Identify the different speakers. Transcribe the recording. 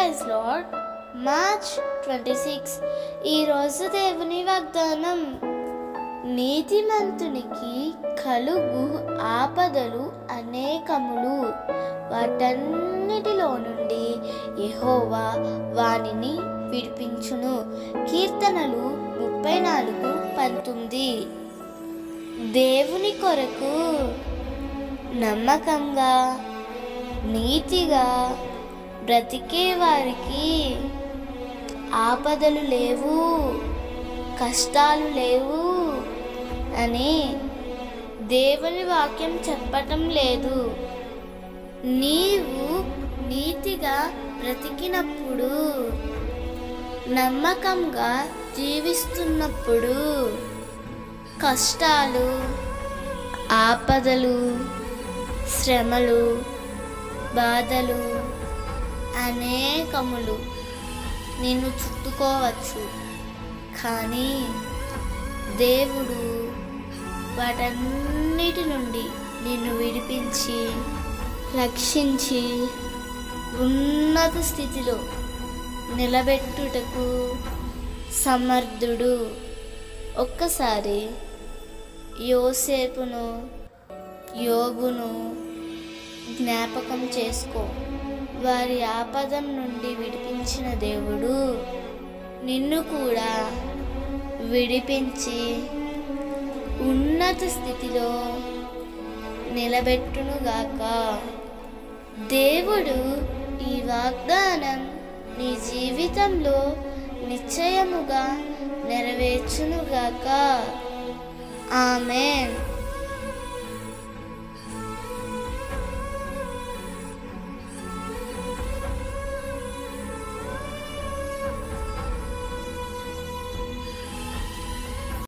Speaker 1: praise Lord March twenty six ఈరోజు దేవుని వాగ్దానం నీతిమంతునికి కలుగు ఆపదలు అనేకములు వాటన్నిటిలో నుండి యెహోవా వానిని విడిపించును కీర్తనలు ముప్పై నాలుగు పంతొమ్మిది దేవుని కొరకు నమ్మకంగా నీతిగా బ్రతికే వారికి ఆపదలు లేవు కష్టాలు లేవు అని దేవుని వాక్యం చెప్పటం లేదు నీవు నీతిగా బ్రతికినప్పుడు నమ్మకంగా జీవిస్తున్నప్పుడు కష్టాలు ఆపదలు శ్రమలు బాధలు అనేకములు నిన్ను చుట్టుకోవచ్చు కానీ దేవుడు వాటన్నిటి నుండి నిన్ను విడిపించి రక్షించి ఉన్నత స్థితిలో నిలబెట్టుటకు సమర్థుడు ఒక్కసారి యోసేపును యోగును జ్ఞాపకం చేసుకో వారి ఆపదం నుండి విడిపించిన దేవుడు నిన్ను కూడా విడిపించి ఉన్నత స్థితిలో నిలబెట్టునుగాక దేవుడు ఈ వాగ్దానం నీ జీవితంలో నిశ్చయముగా నెరవేర్చునుగాక ఆమెన్